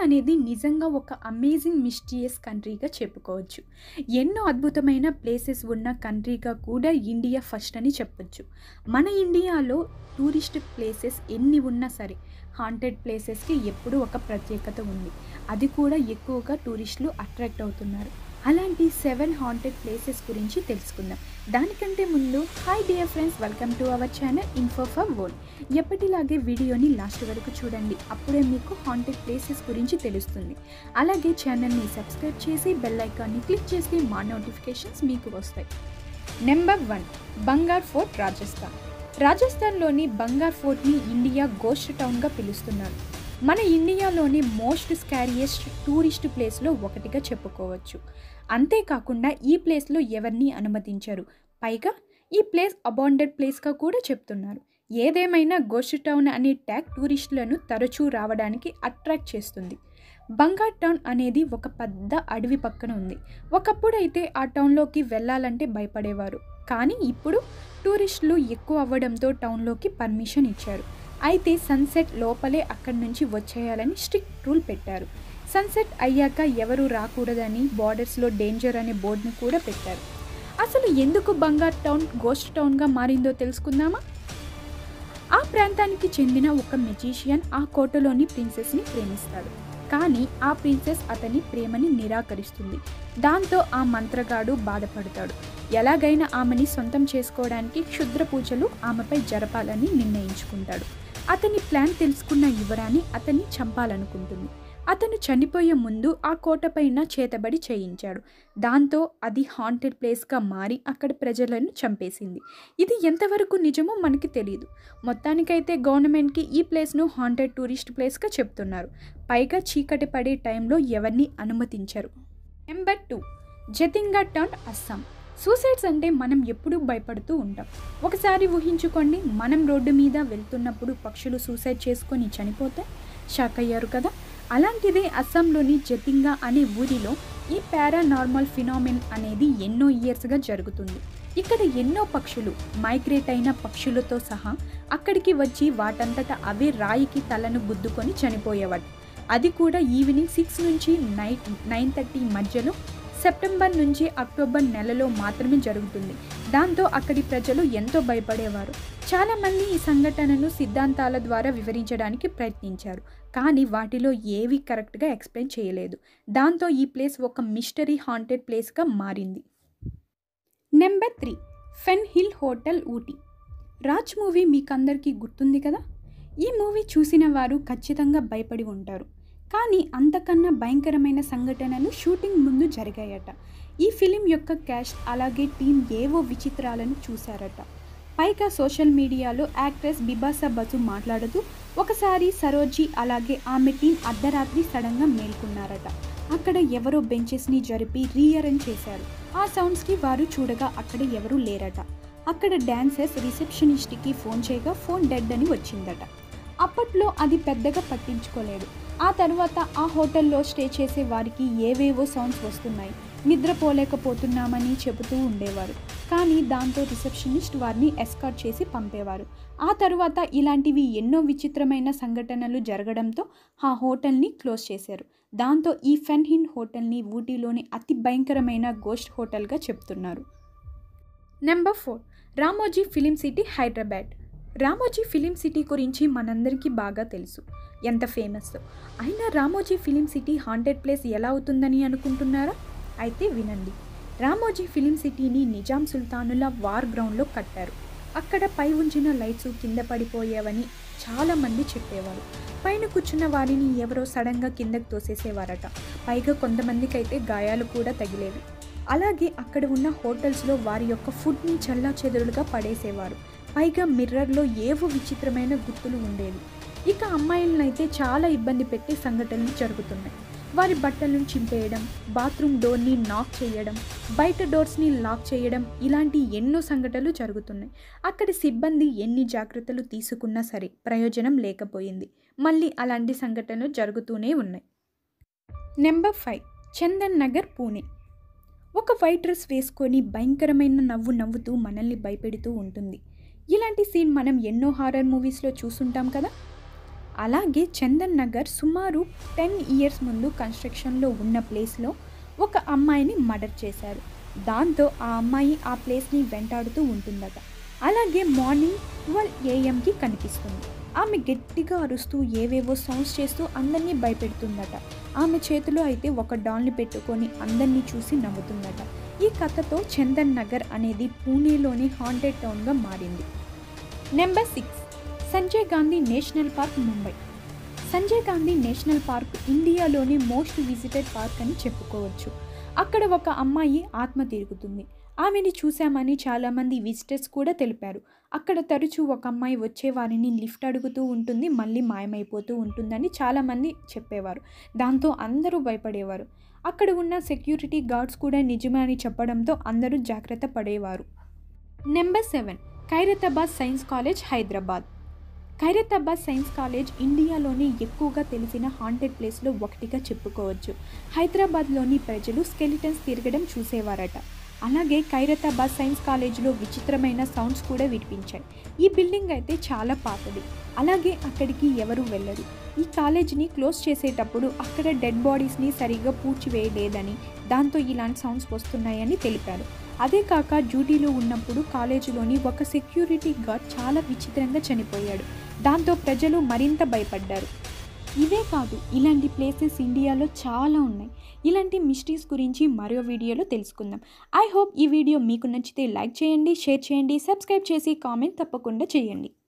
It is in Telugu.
అనేది నిజంగా ఒక అమేజింగ్ మిస్టీరియస్ కంట్రీగా చెప్పుకోవచ్చు ఎన్నో అద్భుతమైన ప్లేసెస్ ఉన్న కంట్రీగా కూడా ఇండియా ఫస్ట్ అని చెప్పొచ్చు మన ఇండియాలో టూరిస్ట్ ప్లేసెస్ ఎన్ని ఉన్నా సరే హాంటెడ్ ప్లేసెస్కి ఎప్పుడూ ఒక ప్రత్యేకత ఉంది అది కూడా ఎక్కువగా టూరిస్టులు అట్రాక్ట్ అవుతున్నారు అలాంటి సెవెన్ హాంటెడ్ ప్లేసెస్ గురించి తెలుసుకుందాం దానికంటే ముందు hi dear friends welcome to our channel info for world ఎప్పటిలాగే వీడియోని లాస్ట్ వరకు చూడండి అప్పుడే మీకు హాంటెడ్ ప్లేసెస్ గురించి తెలుస్తుంది అలాగే ఛానల్ని సబ్స్క్రైబ్ చేసి బెల్ ఐకాన్ని క్లిక్ చేసి మా నోటిఫికేషన్స్ మీకు వస్తాయి number one Bhangarh fort Rajasthan రాజస్థాన్లోని బంగార్ ఫోర్ట్ని ఇండియా గోస్ట్ టౌన్గా పిలుస్తున్నారు మన ఇండియాలోని మోస్ట్ స్కారియెస్ట్ టూరిస్ట్ ప్లేస్లో ఒకటిగా చెప్పుకోవచ్చు అంతేకాకుండా ఈ ప్లేస్లో ఎవరిని అనుమతించరు పైగా ఈ ప్లేస్ అబాండెడ్ ప్లేస్గా కూడా చెప్తున్నారు ఏదేమైనా గోస్ట్ టౌన్ అనే ట్యాగ్ టూరిస్టులను తరచూ రావడానికి అట్రాక్ట్ చేస్తుంది బంగార్ టౌన్ అనేది ఒక పెద్ద అడవి పక్కన ఉంది ఒకప్పుడు అయితే ఆ టౌన్లోకి వెళ్ళాలంటే భయపడేవారు కానీ ఇప్పుడు టూరిస్టులు ఎక్కువ అవ్వడంతో టౌన్లోకి పర్మిషన్ ఇచ్చారు అయితే సన్సెట్ లోపలే అక్కడి నుంచి వచ్చేయాలని స్ట్రిక్ట్ రూల్ పెట్టారు సన్సెట్ అయ్యాక ఎవరు రాకూడదని బార్డర్స్లో డేంజర్ అనే బోర్డును కూడా పెట్టారు అసలు ఎందుకు బంగార్ టౌన్ గోస్ట్ టౌన్గా మారిందో తెలుసుకుందామా ఆ ప్రాంతానికి చెందిన ఒక మెజీషియన్ ఆ కోటలోని ప్రిన్సెస్ని ప్రేమిస్తాడు కానీ ఆ ప్రిన్సెస్ అతని ప్రేమని నిరాకరిస్తుంది దాంతో ఆ మంత్రగాడు బాధపడతాడు ఎలాగైనా ఆమెని సొంతం చేసుకోవడానికి క్షుద్ర పూజలు ఆమెపై జరపాలని నిర్ణయించుకుంటాడు అతని ప్లాన్ తెలుసుకున్న యువరాణి అతన్ని చంపాలనుకుంటుంది అతను చనిపోయే ముందు ఆ కోటపైన చేతబడి చేయించాడు దాంతో అది హాంటెడ్ ప్లేస్గా మారి అక్కడ ప్రజలను చంపేసింది ఇది ఎంతవరకు నిజమో మనకి తెలియదు మొత్తానికైతే గవర్నమెంట్కి ఈ ప్లేస్ను హాంటెడ్ టూరిస్ట్ ప్లేస్గా చెప్తున్నారు పైగా చీకటి పడే టైంలో ఎవరిని అనుమతించరు number two Jatinga town Assam suicides అంటే మనం ఎప్పుడూ భయపడుతూ ఉంటాం ఒకసారి ఊహించుకోండి మనం రోడ్డు మీద వెళ్తున్నప్పుడు పక్షులు సూసైడ్ చేసుకొని చనిపోతే షాక్ అయ్యారు కదా అలాంటిదే అస్సాంలోని జతింగా అనే ఊరిలో ఈ పారానార్మల్ ఫినామిన్ అనేది ఎన్నో ఇయర్స్గా జరుగుతుంది ఇక్కడ ఎన్నో పక్షులు మైగ్రేట్ అయిన పక్షులతో సహా అక్కడికి వచ్చి వాటంతట అవే రాయికి తలను గుద్దుకొని చనిపోయేవాడు అది కూడా ఈవినింగ్ సిక్స్ నుంచి నైట్ నైన్ థర్టీ మధ్యలో సెప్టెంబర్ నుంచి అక్టోబర్ నెలలో మాత్రమే జరుగుతుంది దాంతో అక్కడి ప్రజలు ఎంతో భయపడేవారు చాలామంది ఈ సంఘటనను సిద్ధాంతాల ద్వారా వివరించడానికి ప్రయత్నించారు కానీ వాటిలో ఏవి కరెక్ట్గా ఎక్స్ప్లెయిన్ చేయలేదు దాంతో ఈ ప్లేస్ ఒక మిస్టరీ హాంటెడ్ ప్లేస్గా మారింది number three fern hill hotel Ooty Raaz movie మీకందరికీ గుర్తుంది కదా ఈ మూవీ చూసిన వారు ఖచ్చితంగా భయపడి ఉంటారు కానీ అంతకన్నా భయంకరమైన సంఘటనలు షూటింగ్ ముందు జరిగాయట ఈ ఫిలిం యొక్క క్యాస్ట్ అలాగే టీం ఏవో విచిత్రాలను చూశారట పైగా సోషల్ మీడియాలో యాక్ట్రెస్ బిబాసా బసు మాట్లాడుతూ ఒకసారి సరోజీ అలాగే ఆమె టీం అర్ధరాత్రి సడన్గా మేల్కొన్నారట అక్కడ ఎవరో బెంచెస్ని జరిపి రీఅరేంజ్ చేశారు ఆ సౌండ్స్కి వారు చూడగా అక్కడ ఎవరూ లేరట అక్కడ డాన్సర్స్ రిసెప్షనిస్ట్కి ఫోన్ చేయగా ఫోన్ డెడ్ అని వచ్చిందట అప్పట్లో అది పెద్దగా పట్టించుకోలేదు ఆ తర్వాత ఆ హోటల్లో స్టే చేసే వారికి ఏవేవో సౌండ్స్ వస్తున్నాయి నిద్రపోలేకపోతున్నామని చెబుతూ ఉండేవారు కానీ దాంతో రిసెప్షనిస్ట్ వారిని ఎస్కాట్ చేసి పంపేవారు ఆ తరువాత ఇలాంటివి ఎన్నో విచిత్రమైన సంఘటనలు జరగడంతో ఆ హోటల్ని క్లోజ్ చేశారు దాంతో ఈ ఫెన్హిన్ హోటల్ని ఊటీలోని అతి భయంకరమైన గోస్ట్ హోటల్గా చెప్తున్నారు number four Ramoji film city Hyderabad Ramoji film city గురించి మనందరికీ బాగా తెలుసు ఎంత ఫేమస్ అయినా Ramoji film city haunted place ఎలా అవుతుందని అనుకుంటున్నారా అయితే వినండి రామోజీ ఫిలిం సిటీని నిజాం సుల్తానుల వార్ గ్రౌండ్లో కట్టారు అక్కడ పై ఉంచిన లైట్స్ కింద పడిపోయేవని చాలామంది చెప్పేవారు పైన కూర్చున్న వారిని ఎవరో సడన్గా కిందకు తోసేసేవారట పైగా కొంతమందికి అయితే గాయాలు కూడా తగిలేవి అలాగే అక్కడ ఉన్న హోటల్స్లో వారి యొక్క ఫుడ్ని చల్లా చెదురులుగా పడేసేవారు పైగా మిర్రర్లో ఏవో విచిత్రమైన గుర్తులు ఉండేవి ఇక అమ్మాయిలను అయితే చాలా ఇబ్బంది పెట్టే సంఘటనలు జరుగుతున్నాయి వారి బట్టలను చింపేయడం బాత్రూమ్ డోర్ని నాక్ చేయడం బయట డోర్స్ని లాక్ చేయడం ఇలాంటి ఎన్నో సంఘటనలు జరుగుతున్నాయి అక్కడి సిబ్బంది ఎన్ని జాగ్రత్తలు తీసుకున్నా సరే ప్రయోజనం లేకపోయింది మళ్ళీ అలాంటి సంఘటనలు జరుగుతూనే ఉన్నాయి నెంబర్ ఫైవ్ చందన్ నగర్ పూణే ఒక వైట్ డ్రెస్ వేసుకొని భయంకరమైన నవ్వు నవ్వుతూ మనల్ని భయపెడుతూ ఉంటుంది ఇలాంటి సీన్ మనం ఎన్నో హారర్ మూవీస్లో చూసుంటాం కదా అలాగే చందన్ నగర్ సుమారు టెన్ ఇయర్స్ ముందు కన్స్ట్రక్షన్లో ఉన్న ప్లేస్లో ఒక అమ్మాయిని మర్డర్ చేశారు దాంతో ఆ అమ్మాయి ఆ ప్లేస్ని వెంటాడుతూ ఉంటుందట అలాగే మార్నింగ్ ట్వెల్వ్ ఏఎంకి కనిపిస్తుంది ఆమె గట్టిగా అరుస్తూ ఏవేవో సౌండ్స్ చేస్తూ అందరినీ భయపెడుతుందట ఆమె చేతిలో అయితే ఒక డాల్ని పెట్టుకొని అందరినీ చూసి నవ్వుతుందట ఈ కథతో చందన్ నగర్ అనేది పూణేలోని హాంటెడ్ టౌన్గా మారింది number six Sanjay Gandhi national park Mumbai Sanjay Gandhi national park ఇండియాలోని మోస్ట్ విజిటెడ్ పార్క్ అని చెప్పుకోవచ్చు అక్కడ ఒక అమ్మాయి ఆత్మ తిరుగుతుంది ఆమెని చూశామని చాలామంది విజిటర్స్ కూడా తెలిపారు అక్కడ తరచూ ఒక అమ్మాయి వచ్చే వారిని లిఫ్ట్ అడుగుతూ ఉంటుంది మళ్ళీ మాయమైపోతూ ఉంటుందని చాలామంది చెప్పేవారు దాంతో అందరూ భయపడేవారు అక్కడ ఉన్న సెక్యూరిటీ గార్డ్స్ కూడా నిజమే అని చెప్పడంతో అందరూ జాగ్రత్త పడేవారు number seven Khairatabad science college Hyderabad Khairatabad science college ఇండియాలోని ఎక్కువగా తెలిసిన హాంటెడ్ ప్లేస్లో ఒకటిగా చెప్పుకోవచ్చు హైదరాబాద్లోని ప్రజలు స్కెలిటన్స్ తిరగడం చూసేవారట అలాగే ఖైరతాబాద్ సైన్స్ కాలేజీలో విచిత్రమైన సౌండ్స్ కూడా వినిపించాయి ఈ బిల్డింగ్ అయితే చాలా పాతది అలాగే అక్కడికి ఎవరు వెళ్ళరు ఈ కాలేజీని క్లోజ్ చేసేటప్పుడు అక్కడ డెడ్ బాడీస్ని సరిగ్గా పూడ్చివేయలేదని దాంతో ఇలాంటి సౌండ్స్ వస్తున్నాయని తెలిపారు అదే కాక డ్యూటీలో ఉన్నప్పుడు కాలేజీలోని ఒక సెక్యూరిటీ గార్డ్ చాలా విచిత్రంగా చనిపోయాడు దాంతో ప్రజలు మరింత భయపడ్డారు ఇవే కాదు ఇలాంటి ప్లేసెస్ ఇండియాలో చాలా ఉన్నాయి ఇలాంటి మిస్టరీస్ గురించి మరో వీడియోలో తెలుసుకుందాం ఐ హోప్ ఈ వీడియో మీకు నచ్చితే లైక్ చేయండి షేర్ చేయండి సబ్స్క్రైబ్ చేసి కామెంట్ తప్పకుండా చేయండి